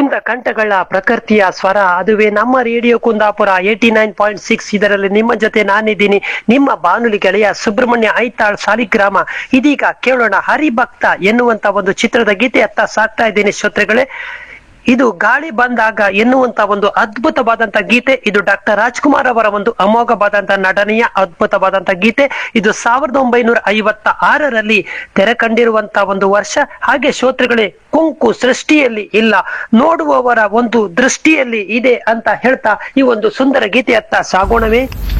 ಕುಂದ ಕಂಠಗಳ ಪ್ರಕೃತಿಯ ಸ್ವರ ಅದುವೇ ನಮ್ಮ radio Kundapura eighty nine point six ಇದರಲ್ಲಿ ನಿಮ್ಮ ಜೊತೆ ನಾನಿದ್ದೀನಿ ನಿಮ್ಮ ಬಾನುಲಿ ಗೆಳೆಯ ಸುಬ್ರಹ್ಮಣ್ಯ ಐತಾಳ್ ಸಾಲಿಗ್ರಾಮ ಇದೀಗ ಕೇಳೋಣ ಹರಿಭಕ್ತ ಎನ್ನುವಂತ ಒಂದು ಚಿತ್ರದ ಗೀತೆಯತ್ತ ಸಾಕ್ತಾ ಇದ್ದೀನಿ ಶ್ರೋತೃಗಳೇ ಇದು ಗಾಳಿ ಬಂದಾಗ ಎನ್ನುವಂತ ಒಂದು ಅದ್ಭುತವಾದಂತ ಗೀತೆ ಇದು ಡಾಕ್ಟರ್ ರಾಜ್ಕುಮಾರ್ ಅವರ ಒಂದು ಅಮೋಘವಾದಂತ ನಟನೆಯ ಅದ್ಭುತವಾದಂತ ಗೀತೆ ಇದು ಸಾವಿರದ ಒಂಬೈನೂರ ಐವತ್ತ ಆರರಲ್ಲಿ ತೆರೆ ಕಂಡಿರುವಂತ ಒಂದು ವರ್ಷ ಹಾಗೆ ಶ್ರೋತೃಗಳೇ ಕುಂಕು ಸೃಷ್ಟಿಯಲ್ಲಿ ಇಲ್ಲ ನೋಡುವವರ ಒಂದು ದೃಷ್ಟಿಯಲ್ಲಿ ಇದೆ ಅಂತ ಹೇಳ್ತಾ ಈ ಒಂದು ಸುಂದರ ಗೀತೆಯತ್ತ ಸಾಗೋಣವೇ